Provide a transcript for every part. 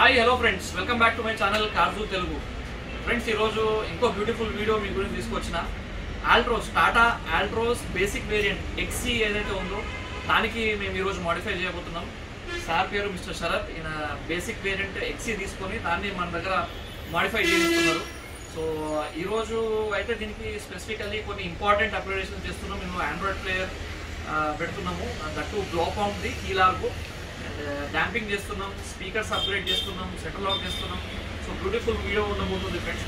hi hello friends welcome back to my channel కార్జు Telugu friends ఈరోజు ఇంకో బ్యూటిఫుల్ వీడియో మీ గురించి తీసుకొచ్చిన Altroz Tata Altroz basic variant XE ఏదైతే ఉందో దానికి మేము ఈరోజు మాడిఫై చేయబోతున్నాం సార్ పేరు మిస్టర్ శరత్ ఈయన బేసిక్ వేరియంట్ ఎక్సీ తీసుకొని దాన్ని మన దగ్గర మాడిఫై చేస్తున్నారు సో ఈరోజు అయితే దీనికి స్పెసిఫికల్లీ కొన్ని ఇంపార్టెంట్ అప్గ్రేడేషన్ చేస్తున్నాం మేము ఆండ్రాయిడ్ ప్లేయర్ పెడుతున్నాము that Blaupunkt Key Largo and damping చేస్తున్నాం స్పీకర్స్ అప్గ్రేడ్ చేస్తున్నాం సెటిల్ లాక్ చేస్తున్నాం సో బ్యూటిఫుల్ వీడియో ఉండబోతుంది ఫ్రెండ్స్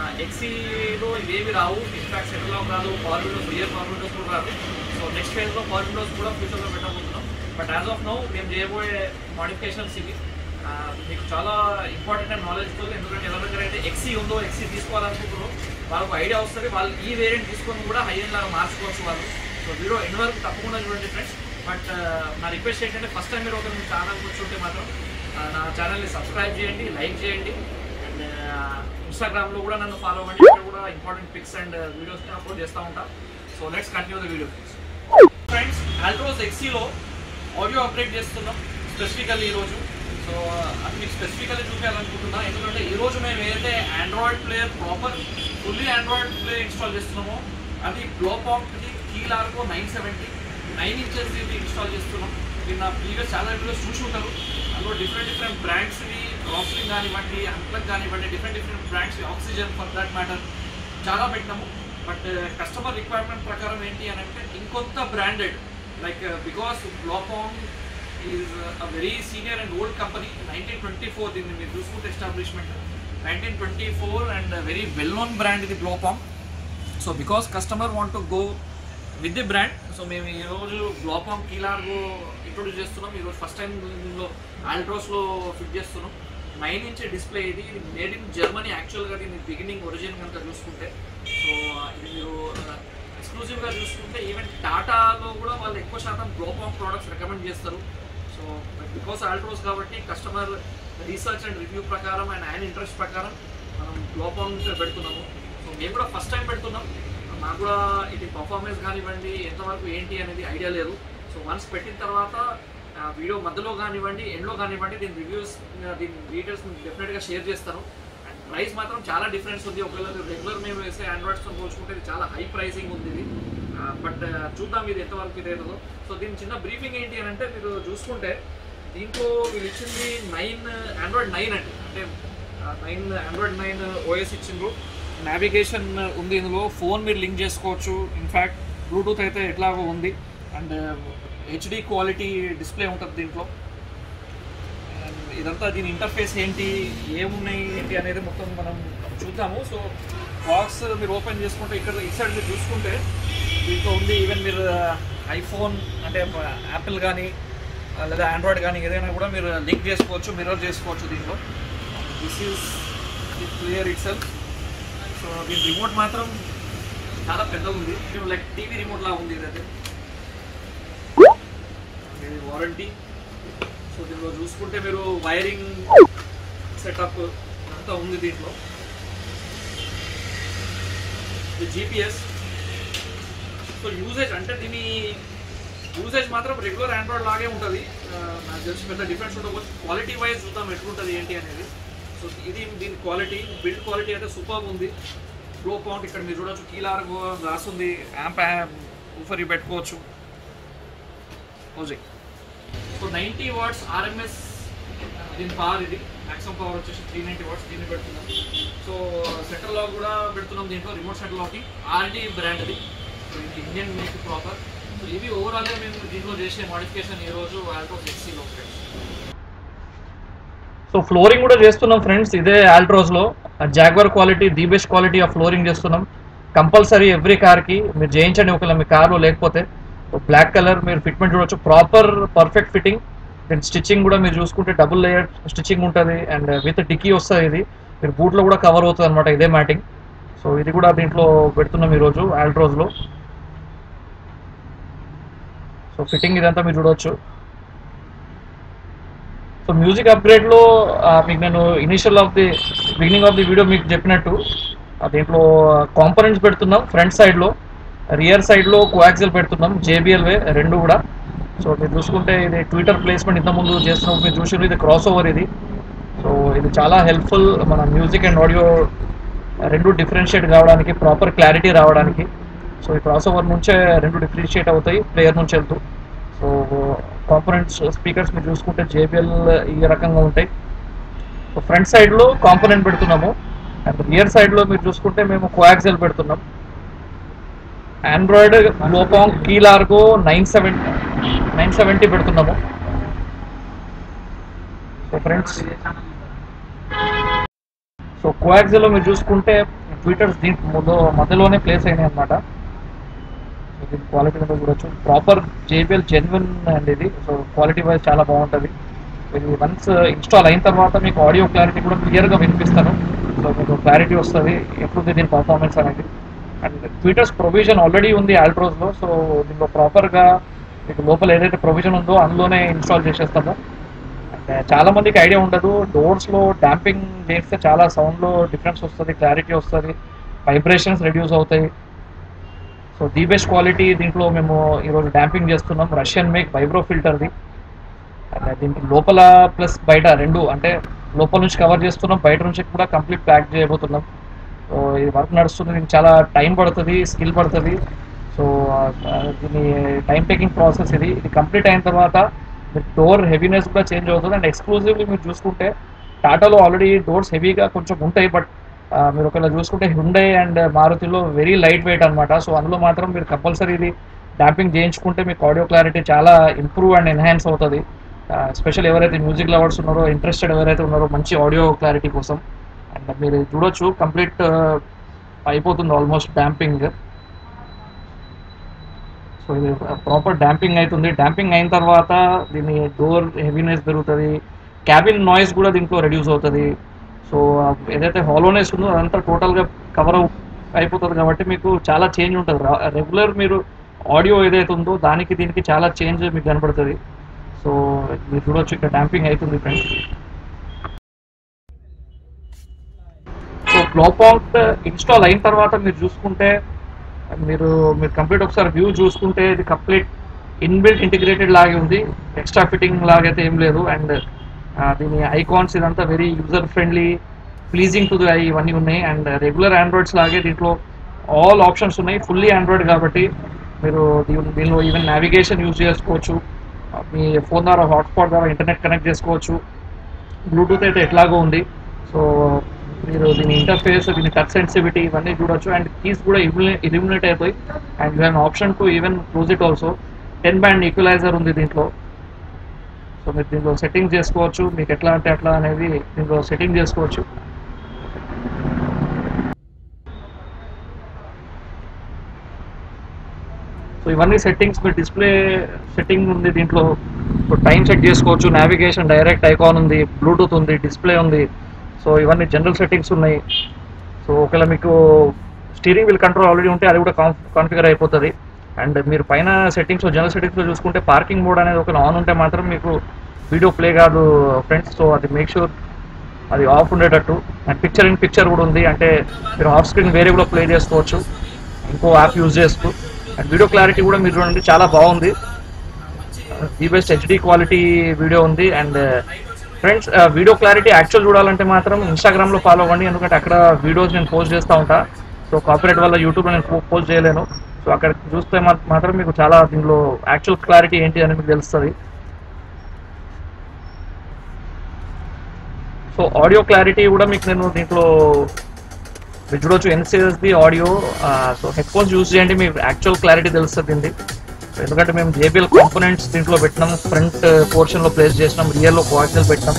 ఎక్సీలో ఇవేవి రావు ఇన్ఫాక్ట్ సెటిల్ లాక్ రాదు power windows rear power windows కూడా రాదు సో నెక్స్ట్ ఫేజ్లో పవర్ విండోస్ కూడా ఫ్యూచర్లో పెట్టబోతున్నాం బట్ యాజ్ ఆఫ్ నౌ మేము చేయబోయే మాడిఫికేషన్స్ ఇవి ఆ, మీకు చాలా ఇంపార్టెంట్ అండ్ నాలెడ్జ్ ఎందుకంటే ఎవరి దగ్గర అయితే ఎక్సీ ఉందో ఎక్సీ తీసుకోవాలనుకుంటున్నారో వాళ్ళకు ఐడియా వస్తుంది వాళ్ళు ఈ వేరియంట్ తీసుకొని కూడా హై ఎండ్ లాగా మార్చుకోవచ్చు వాళ్ళు సో వీడియో ఎండ్ వరకు తప్పకుండా చూడండి ఫ్రెండ్స్ బట్ నా రిక్వెస్ట్ ఏంటంటే ఫస్ట్ టైం మీరు ఒక మీ ఛానల్ కూర్చుంటే మాత్రం ఆ, నా ఛానల్ని సబ్స్క్రైబ్ చేయండి లైక్ చేయండి అండ్ ఇన్స్టాగ్రామ్లో కూడా నన్ను ఫాలో అవ్వండి ఇక్కడ కూడా important pics and videos upload చేస్తూ ఉంటా so let's continue the video friends Altroz ఎక్సీలో ఆడియో అప్డేట్ చేస్తున్నాం స్పెసిఫికల్లీ ఈరోజు సో అది మీకు స్పెసిఫికల్లీ చూపించాలనుకుంటున్నా ఎందుకంటే ఈరోజు మేము ఏదైతే Android player proper fully Android player install చేస్తున్నామో అది గ్లోపాక్ది Key Largo nine seventy nine inches ఇది ఇన్స్టాల్ చేస్తున్నాం మీరు నా ప్రీవియస్ చాలా వీడియోస్ చూసి ఉంటారు అందులో డిఫరెంట్ డిఫరెంట్ బ్రాండ్స్వి క్రాస్లింగ్ కానివ్వండి అంప్లక్ కానివ్వండి డిఫరెంట్ డిఫరెంట్ బ్రాండ్స్వి ఆక్సిజన్ ఫర్ దట్ మ్యాటర్ చాలా పెట్టినాము బట్ కస్టమర్ రిక్వైర్మెంట్ ప్రకారం ఏంటి అని అంటే ఇంకొంత branded like because Blaupunkt is a very senior and old company nineteen twenty four దీన్ని మీరు చూసుకుంటే establishment nineteen twenty four and very well known brand ఇది Blaupunkt so because customer want to go with the brand so మేము ఈరోజు గ్లోపాంగ్ కీలార్గో introduce చేస్తున్నాం ఈరోజు first time దీనిలో ఆల్ట్రోస్లో ఫిట్ చేస్తున్నాం నైన్ ఇంచ్ డిస్ప్లే ఇది ఇది మేడ్ ఇన్ జర్మనీ యాక్చువల్గా దీని బిగినింగ్ ఒరిజిన్ కనుక చూసుకుంటే సో ఇది మీరు ఎక్స్క్లూజివ్గా చూసుకుంటే ఈవెన్ టాటాలో కూడా వాళ్ళు ఎక్కువ శాతం గ్లోపాంగ్ ప్రోడక్ట్స్ రికమెండ్ చేస్తారు సో బికాస్ ఆల్ట్రోస్ కాబట్టి కస్టమర్ రీసెర్చ్ అండ్ రివ్యూ ప్రకారం అండ్ ఆయన ఇంట్రెస్ట్ ప్రకారం మనం గ్లోపాంగ్ పెడుతున్నాము సో మేము కూడా ఫస్ట్ టైం పెడుతున్నాం నాకు కూడా ఇది పర్ఫార్మెన్స్ కానివ్వండి ఎంతవరకు ఏంటి అనేది ఐడియా లేదు సో వన్స్ పెట్టిన తర్వాత ఆ, వీడియో మధ్యలో కానివ్వండి ఎండ్లో కానివ్వండి దీని రివ్యూస్ దీని డీటెయిల్స్ డెఫినెట్గా షేర్ చేస్తాను అండ్ ప్రైస్ మాత్రం చాలా డిఫరెన్స్ ఉంది ఒకవేళ రెగ్యులర్ మేము వేసే ఆండ్రాయిడ్స్తో పోల్చుకుంటే ఇది చాలా హై ప్రైసింగ్ ఉంది ఇది బట్ చూద్దాం ఇది ఎంతవరకు ఇది అవుతుందో సో దీని చిన్న బ్రీఫింగ్ ఏంటి అని అంటే మీరు చూసుకుంటే దీంట్లో వీళ్ళు ఇచ్చింది నైన్ ఆండ్రాయిడ్ నైన్ అండి అంటే నైన్ ఆండ్రాయిడ్ నైన్ ఓఎస్ ఇచ్చిండ్రు నావిగేషన్ ఉంది ఇందులో ఫోన్ మీరు లింక్ చేసుకోవచ్చు ఇన్ఫ్యాక్ట్ బ్లూటూత్ అయితే ఎట్లాగో ఉంది అండ్ హెచ్డి క్వాలిటీ డిస్ప్లే ఉంటుంది దీంట్లో And ఇదంతా దీని ఇంటర్ఫేస్ ఏంటి ఏమున్నాయి ఏంటి అనేది మొత్తం మనం చూద్దాము సో బాక్స్ మీరు ఓపెన్ చేసుకుంటే ఇక్కడ ఈ సైడ్ మీరు చూసుకుంటే దీంట్లో ఉంది ఈవెన్ మీరు ఐఫోన్ అంటే యాపిల్ కానీ లేదా ఆండ్రాయిడ్ కానీ ఏదైనా కూడా మీరు లింక్ చేసుకోవచ్చు మిర్రర్ చేసుకోవచ్చు దీంట్లో this is the clear itself so దీని రిమోట్ మాత్రం చాలా పెద్దగా ఉంది లైక్ టీవీ రిమోట్ లా ఉంది ఇదైతే ఇది వారంటీ సో దీనిలో చూసుకుంటే మీరు వైరింగ్ సెటప్ అంతా ఉంది దీంట్లో ఇది జీపీఎస్ సో యూసేజ్ అంటే దీని యూసేజ్ మాత్రం రెగ్యులర్ ఆండ్రాయిడ్ లాగే ఉంటుంది ఆ, నాకు తెలిసి పెద్ద డిఫరెన్స్ ఉండకపోతే క్వాలిటీ వైజ్ చూద్దాం ఎట్లుంటుంది ఏంటి అనేది సో ఇది దీని క్వాలిటీ బిల్డ్ క్వాలిటీ అయితే సూపర్ ఉంది ఫ్లో కౌంట్ ఇక్కడ మీరు చూడొచ్చు కీలార్ రాస్తుంది యాంప్ ఊఫర్ పెట్టుకోవచ్చు ఓజే సో నైంటీ వాట్స్ ఆర్ఎంఎస్ దీని పవర్ ఇది మ్యాక్సిమం పవర్ వచ్చేసి త్రీ నైంటీ వాట్స్ దీన్ని పెడుతున్నాం సో సెంటర్ లాక్ కూడా పెడుతున్నాం దీంట్లో రిమోట్ సెంటర్ లాక్కి ఆర్డీ బ్రాండ్ ఇది సో ఇది ఇండియన్ మేక్ ప్రాపర్ సో ఇవి ఓవరాల్గా మేము దీంట్లో చేసే మాడిఫికేషన్ ఈరోజు ఆల్ట్రోస్ ఎక్సీలో ఫ్రెండ్స్ సో ఫ్లోరింగ్ కూడా చేస్తున్నాం ఫ్రెండ్స్ ఇదే ఆల్ట్రోస్లో Jaguar quality the best quality of flooring చేస్తున్నాం కంపల్సరీ ఎవ్రీ కార్కి మీరు చేయించండి ఒకవేళ మీ కార్లో లేకపోతే బ్లాక్ కలర్ మీరు ఫిట్మెంట్ చూడొచ్చు ప్రాపర్ పర్ఫెక్ట్ ఫిట్టింగ్ దీని స్టిచ్చింగ్ కూడా మీరు చూసుకుంటే డబుల్ లేయర్ స్టిచ్చింగ్ ఉంటుంది అండ్ విత్ డిక్కీ వస్తుంది ఇది మీరు బూట్లో కూడా కవర్ అవుతుంది అనమాట ఇదే మ్యాటింగ్ సో ఇది కూడా దీంట్లో పెడుతున్నాం ఈరోజు ఆల్ట్రోస్లో సో ఫిట్టింగ్ ఇదంతా మీరు చూడవచ్చు సో మ్యూజిక్ అప్గ్రేడ్లో మీకు నేను initial of the beginning of the video మీకు చెప్పినట్టు ఆ, దీంట్లో కాంపనెంట్స్ పెడుతున్నాం ఫ్రంట్ సైడ్లో రియర్ సైడ్లో కోయాక్సిల్ పెడుతున్నాం జేబిఎల్వే రెండు కూడా సో మీరు చూసుకుంటే ఇది ట్విట్టర్ ప్లేస్మెంట్ ఇంతకుముందు చేస్తున్నాం మీరు చూసి ఇది క్రాస్ ఓవర్ ఇది సో ఇది చాలా హెల్ప్ఫుల్ మన మ్యూజిక్ అండ్ ఆడియో రెండు డిఫరెన్షియేట్ కావడానికి ప్రాపర్ క్లారిటీ రావడానికి సో ఈ క్రాస్ ఓవర్ నుంచే రెండు డిఫరెన్షియేట్ అవుతాయి ప్లేయర్ నుంచి వెళ్తూ సో కాంపోనెంట్స్ స్పీకర్స్ మీరు చూసుకుంటే జేబిఎల్ ఈ రకంగా ఉంటాయి సో ఫ్రంట్ సైడ్లో కాంపోనెంట్ పెడుతున్నాము అండ్ రియర్ సైడ్లో మీరు చూసుకుంటే మేము కోయాక్సెల్ పెడుతున్నాం Android Blaupunkt Key Largo nine seventy nine seventy పెడుతున్నాము సో ఫ్రెండ్స్ సో కోయాక్సెల్లో మీరు చూసుకుంటే ట్విటర్స్ దీంట్ మొద- మధ్యలోనే ప్లేస్ అయినాయి అనమాట ఇది క్వాలిటీ మీద చూడొచ్చు ప్రాపర్ జేబిఎల్ జెన్యున్ అండి ఇది సో క్వాలిటీ వైజ్ చాలా బాగుంటుంది ఇది వన్స్ ఇన్స్టాల్ అయిన తర్వాత మీకు ఆడియో క్లారిటీ కూడా క్లియర్గా వినిపిస్తాను సో మీకు క్లారిటీ వస్తుంది ఎట్లుంది దీని పర్ఫార్మెన్స్ అనేది అండ్ ట్విటర్స్ ప్రొవిజన్ ఆల్రెడీ ఉంది ఆల్ట్రోస్లో సో దీంట్లో ప్రాపర్గా మీకు లోపల ఏదైతే ప్రొవిజన్ ఉందో అందులోనే ఇన్స్టాల్ చేసేస్తాము అండ్ చాలా మందికి ఐడియా ఉండదు డోర్స్లో డాంపింగ్ చేస్తే చాలా సౌండ్లో డిఫరెన్స్ వస్తుంది క్లారిటీ వస్తుంది వైబ్రేషన్స్ రెడ్యూస్ అవుతాయి సో ది బెస్ట్ క్వాలిటీ దీంట్లో మేము ఈరోజు డాంపింగ్ చేస్తున్నాం రష్యన్ మేక్ వైబ్రో ఫిల్టర్ది అండ్ దీనికి లోపల ప్లస్ బయట రెండు అంటే లోపల నుంచి కవర్ చేస్తున్నాం బయట నుంచి కూడా కంప్లీట్ ప్యాక్ చేయబోతున్నాం సో ఇది వర్క్ నడుస్తుంది దీనికి చాలా టైం పడుతుంది స్కిల్ పడుతుంది సో దీని టైం టేకింగ్ ప్రాసెస్ ఇది ఇది కంప్లీట్ అయిన తర్వాత డోర్ హెవీనెస్ కూడా చేంజ్ అవుతుంది అండ్ ఎక్స్క్లూజివ్లీ మీరు చూసుకుంటే టాటాలో ఆల్రెడీ డోర్స్ హెవీగా కొంచెం ఉంటాయి బట్ మీరు ఒకవేళ చూసుకుంటే హుండై అండ్ మారుతిలో వెరీ లైట్ వెయిట్ అనమాట సో అందులో మాత్రం మీరు కంపల్సరీ ఇది డాంపింగ్ చేయించుకుంటే మీకు ఆడియో క్లారిటీ చాలా ఇంప్రూవ్ అండ్ ఎన్హాన్స్ అవుతుంది స్పెషల్ ఎవరైతే మ్యూజిక్ లవర్స్ ఉన్నారో ఇంట్రెస్టెడ్ ఎవరైతే ఉన్నారో మంచి ఆడియో క్లారిటీ కోసం అండ్ మీరు చూడొచ్చు కంప్లీట్ అయిపోతుంది ఆల్మోస్ట్ డాంపింగ్ సో ఇది ప్రాపర్ డాంపింగ్ అవుతుంది డాంపింగ్ అయిన తర్వాత దీని డోర్ హెవీనెస్ పెరుగుతుంది క్యాబిన్ నాయిస్ కూడా దీంట్లో రెడ్యూస్ అవుతుంది సో ఏదైతే హాలోనెస్ ఉందో అదంతా టోటల్గా కవర్ అయిపోతుంది కాబట్టి మీకు చాలా చేంజ్ ఉంటుంది రెగ్యులర్ మీరు ఆడియో ఏదైతే ఉందో దానికి దీనికి చాలా చేంజ్ మీకు కనపడుతుంది సో మీరు చూడొచ్చు ఇక్కడ డాంపింగ్ అవుతుంది ఫ్రెండ్స్ సో గ్లోపాంట్ ఇన్స్టాల్ అయిన తర్వాత మీరు చూసుకుంటే మీరు మీరు కంప్లీట్ ఒకసారి వ్యూ చూసుకుంటే ఇది కంప్లీట్ ఇన్బిల్ట్ ఇంటిగ్రేటెడ్ లాగే ఉంది ఎక్స్ట్రా ఫిట్టింగ్ లాగైతే ఏం లేదు అండ్ దీని ఐకాన్స్ ఇదంతా very user friendly pleasing to the eye ఇవన్నీ ఉన్నాయి అండ్ రెగ్యులర్ ఆండ్రాయిడ్స్ లాగే దీంట్లో ఆల్ ఆప్షన్స్ ఉన్నాయి ఫుల్లీ ఆండ్రాయిడ్ కాబట్టి మీరు దీని దీనిలో ఈవెన్ నావిగేషన్ యూజ్ చేసుకోవచ్చు మీ ఫోన్ ద్వారా హాట్స్పాట్ ద్వారా ఇంటర్నెట్ కనెక్ట్ చేసుకోవచ్చు బ్లూటూత్ అయితే ఎట్లాగో ఉంది సో మీరు దీని ఇంటర్ఫేస్ దీని టచ్ సెన్సిటివిటీ ఇవన్నీ చూడొచ్చు అండ్ కీస్ కూడా ఇలిమినేట్ అయిపోయి and you have option to even close it also ten band equaliser ఉంది దీంట్లో సో మీరు దీంట్లో సెట్టింగ్ చేసుకోవచ్చు మీకు ఎట్లా అంటే అట్లా అనేది దీంట్లో సెట్టింగ్ చేసుకోవచ్చు సో ఇవన్నీ సెట్టింగ్స్ మీరు డిస్ప్లే సెట్టింగ్ ఉంది దీంట్లో టైం సెట్ చేసుకోవచ్చు నావిగేషన్ డైరెక్ట్ ఐకాన్ ఉంది బ్లూటూత్ ఉంది డిస్ప్లే ఉంది సో ఇవన్నీ జనరల్ సెట్టింగ్స్ ఉన్నాయి సో ఒకవేళ మీకు స్టీరింగ్ వీల్ కంట్రోల్ ఆల్రెడీ ఉంటే అది కూడా కాన్ఫిగర్ అయిపోతుంది అండ్ మీరు పైన సెట్టింగ్స్ జనరల్ సెట్టింగ్స్లో చూసుకుంటే పార్కింగ్ మోడ్ అనేది ఒక ఆన్ ఉంటే మాత్రం మీకు వీడియో ప్లే కాదు ఫ్రెండ్స్ సో అది మేక్ షూర్ అది ఆఫ్ ఉండేటట్టు అండ్ పిక్చర్ ఇన్ పిక్చర్ కూడా ఉంది అంటే మీరు ఆఫ్ స్క్రీన్ వేరే కూడా ప్లే చేసుకోవచ్చు ఇంకో యాప్ యూజ్ చేస్తూ అండ్ వీడియో క్లారిటీ కూడా మీరు చూడండి చాలా బాగుంది the best HD quality video ఉంది and friends video clarity actual చూడాలంటే మాత్రం ఇన్స్టాగ్రామ్లో ఫాలో అవ్వండి ఎందుకంటే అక్కడ వీడియోస్ నేను పోస్ట్ చేస్తూ ఉంటా సో కాపీరైట్ వల్ల యూట్యూబ్లో నేను పోస్ట్ చేయలేను సో అక్కడ చూస్తే మా- మాత్రం మీకు చాలా దీనిలో యాక్చువల్ క్లారిటీ ఏంటి అని మీకు తెలుస్తుంది సో ఆడియో క్లారిటీ కూడా మీకు నేను దీంట్లో మీరు చూడొచ్చు ఎన్సిఎస్ది audio so headphones use చేయండి మీకు యాక్చువల్ క్లారిటీ తెలుస్తుంది దీన్ని So, ఎందుకంటే మేము జేబిఎల్ కాంపోనెంట్స్ దీంట్లో పెట్టినాం ఫ్రంట్ పోర్షన్ లో ప్లేస్ చేసినాం రియర్ లో కోఆక్సిల్ పెట్టినాం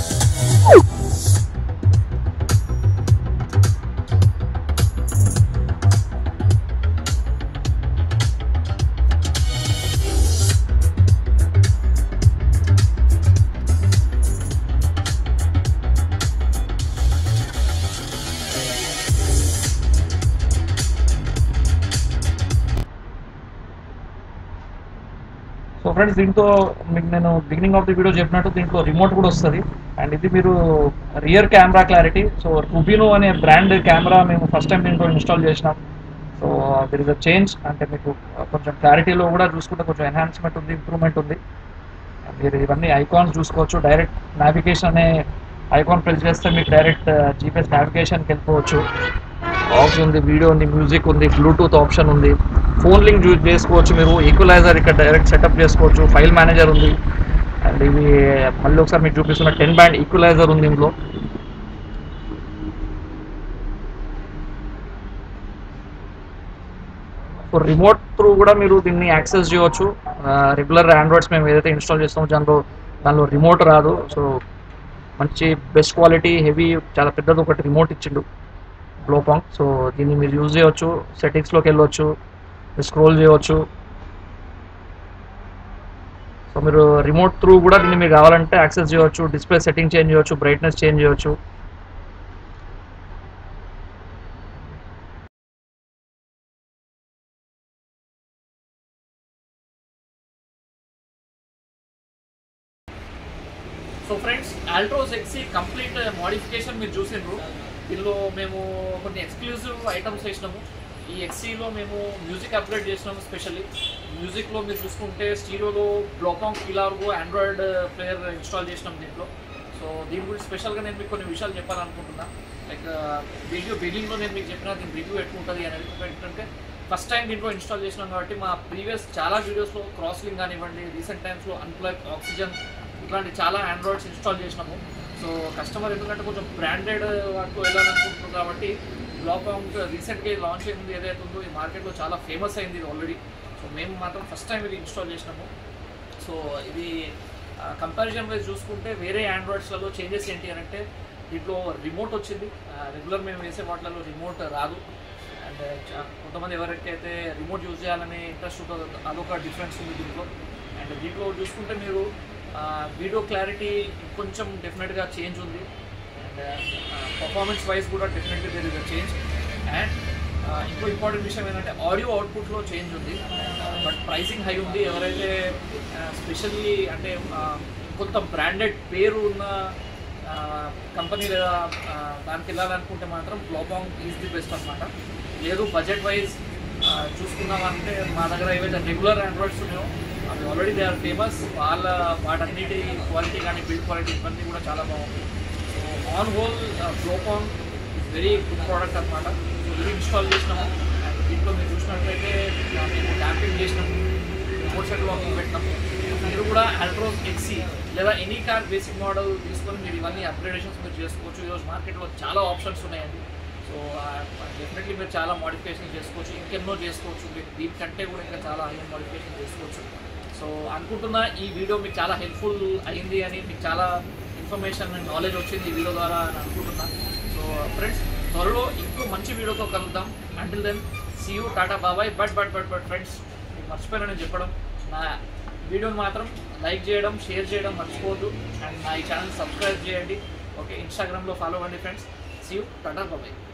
సో ఫ్రెండ్స్ దీంతో మీకు నేను బిగినింగ్ ఆఫ్ ది వీడియో చెప్పినట్టు దీంట్లో రిమోట్ కూడా వస్తుంది అండ్ ఇది మీరు rear camera clarity so Rubino అనే బ్రాండ్ కెమెరా మేము ఫస్ట్ టైం దీంట్లో ఇన్స్టాల్ చేసినాం so there is a change అంటే మీకు కొంచెం క్లారిటీలో కూడా చూసుకుంటే కొంచెం ఎన్హాన్స్మెంట్ ఉంది ఇంప్రూవ్మెంట్ ఉంది మీరు ఇవన్నీ ఐకాన్స్ చూసుకోవచ్చు డైరెక్ట్ నావిగేషన్ అనే ఐకాన్ ప్రెస్ చేస్తే మీకు డైరెక్ట్ జీపీఎస్ నావిగేషన్కి వెళ్ళిపోవచ్చు ఆక్స్ ఉంది వీడియో ఉంది మ్యూజిక్ ఉంది బ్లూటూత్ ఆప్షన్ ఉంది ఫోన్ లింక్ యూజ్ చేసుకోవచ్చు మీరు ఈక్వలైజర్ ఇక్కడ డైరెక్ట్ సెటప్ చేసుకోవచ్చు ఫైల్ మేనేజర్ ఉంది అండ్ ఇవి మళ్ళీ ఒకసారి మీకు చూపిస్తున్న టెన్ బ్యాండ్ ఈక్వలైజర్ ఉంది ఇందులో సో రిమోట్ త్రూ కూడా మీరు దీన్ని యాక్సెస్ చేయవచ్చు రెగ్యులర్ ఆండ్రాయిడ్స్ మేము ఏదైతే ఇన్స్టాల్ చేస్తామో దానిలో దానిలో రిమోట్ రాదు సో మంచి బెస్ట్ క్వాలిటీ హెవీ చాలా పెద్దది ఒకటి రిమోట్ ఇచ్చిండు గ్లోపాంగ్ సో దీన్ని మీరు యూజ్ చేయవచ్చు సెట్టింగ్స్లోకి వెళ్ళవచ్చు స్క్రోల్ చేయవచ్చు సో మీరు రిమోట్ త్రూ కూడా దీన్ని మీరు కావాలంటే యాక్సెస్ చేయవచ్చు డిస్ప్లే సెట్టింగ్ చేంజ్ చేయవచ్చు బ్రైట్నెస్ చేంజ్ చేయవచ్చు so friends Altroz XE complete modification మీరు చూసిండ్రు దీనిలో మేము కొన్ని ఎక్స్క్లూజివ్ ఐటమ్స్ వేసినాము ఈ ఎక్సీలో మేము మ్యూజిక్ అప్గ్రేడ్ చేసినాము స్పెషల్లీ మ్యూజిక్లో మీరు చూసుకుంటే స్టీరియోలో Blaupunkt Key Largo Android player install చేసినాం దీంట్లో సో దీని గురించి స్పెషల్గా నేను మీకు కొన్ని విషయాలు చెప్పాలనుకుంటున్నా లైక్ వీడియో బిల్డింగ్లో నేను మీకు చెప్పిన దీని రివ్యూ ఎట్లుంటుంది అనేది ఏంటంటే ఫస్ట్ టైం దీంట్లో ఇన్స్టాల్ చేసినాం కాబట్టి మా ప్రీవియస్ చాలా వీడియోస్లో క్రాస్ లింక్ కానివ్వండి రీసెంట్ టైమ్స్లో అన్ప్లగ్ ఆక్సిజన్ ఇట్లాంటి చాలా ఆండ్రాయిడ్స్ ఇన్స్టాల్ చేసినాము సో కస్టమర్ ఎందుకంటే కొంచెం బ్రాండెడ్ వాటితో వెళ్ళాలనుకుంటున్నారు కాబట్టి బ్లాక్ రీసెంట్గా లాంచ్ అయింది ఏదైతే ఉందో ఈ మార్కెట్లో చాలా ఫేమస్ అయింది ఇది ఆల్రెడీ సో మేము మాత్రం ఫస్ట్ టైం ఇది ఇన్స్టాల్ చేసినాము సో ఇది కంపారిజన్ వైజ్ చూసుకుంటే వేరే ఆండ్రాయిడ్స్లలో చేంజెస్ ఏంటి అని అంటే దీంట్లో రిమోట్ వచ్చింది రెగ్యులర్ మేము వేసే వాటిలలో రిమోట్ రాదు అండ్ కొంతమంది ఎవరికైతే రిమోట్ యూజ్ చేయాలని ఇంట్రెస్ట్ ఉంటుందో అదొక డిఫరెన్స్ ఉంది దీంట్లో అండ్ దీంట్లో చూసుకుంటే మీరు వీడియో క్లారిటీ కొంచెం డెఫినెట్గా చేంజ్ ఉంది అండ్ పర్ఫార్మెన్స్ వైజ్ కూడా డెఫినెట్గా there is a change and ఇంకో ఇంపార్టెంట్ విషయం ఏంటంటే ఆడియో అవుట్పుట్లో చేంజ్ ఉంది బట్ ప్రైసింగ్ హై ఉంది ఎవరైతే స్పెషల్లీ అంటే ఆ, కొంత బ్రాండెడ్ పేరు ఉన్న కంపెనీ లేదా ఆ, దానికి వెళ్ళాలనుకుంటే మాత్రం గ్లోబాంగ్ ఈజ్ ది బెస్ట్ అనమాట లేదు బడ్జెట్ వైజ్ చూసుకున్నామంటే మా దగ్గర ఏవైతే రెగ్యులర్ ఆండ్రాయిడ్స్ ఉన్నాయో అవి ఆల్రెడీ దే ఆర్ ఫేమస్ వాళ్ళ వాటన్నిటి క్వాలిటీ కానీ బిల్డ్ క్వాలిటీ ఇవన్నీ కూడా చాలా బాగుంది so on whole Blaupunkt is very good product అనమాట సో ఇది ఇన్స్టాల్ చేసినాము అండ్ దీంట్లో మీరు చూసినట్లయితే ఆ, మేము డాంపింగ్ చేసినాము రిమోట్ సెట్ వాకింగ్ పెట్టినాము మీరు కూడా అల్ట్రోస్ ఎక్సీ లేదా ఎనీ కార్ బేసిక్ మోడల్ తీసుకొని మీరు ఇవన్నీ అప్గ్రేడేషన్స్ మీరు చేసుకోవచ్చు ఈరోజు మార్కెట్లో చాలా ఆప్షన్స్ ఉన్నాయండి సో డెఫినెట్లీ మీరు చాలా మోడిఫికేషన్ చేసుకోవచ్చు ఇంకెన్నో చేసుకోవచ్చు మీరు దీనికంటే కూడా ఇంకా చాలా హై మోడిఫికేషన్ చేసుకోవచ్చు సో అనుకుంటున్నా ఈ వీడియో మీకు చాలా హెల్ప్ఫుల్ అయింది అని మీకు చాలా ఇన్ఫర్మేషన్ అండ్ నాలెడ్జ్ వచ్చింది ఈ వీడియో ద్వారా అని అనుకుంటున్నా సో ఫ్రెండ్స్ త్వరలో ఇంకో మంచి వీడియోతో కలుద్దాం until then see you tata bye bye but but but but friends మీకు మర్చిపోయానని చెప్పడం నా వీడియోని మాత్రం లైక్ చేయడం షేర్ చేయడం మర్చిపోవద్దు అండ్ నా ఈ ఛానల్ సబ్స్క్రైబ్ చేయండి ఓకే ఇన్స్టాగ్రామ్లో ఫాలో అవ్వండి ఫ్రెండ్స్ సీ యూ టాటా బాబాయ్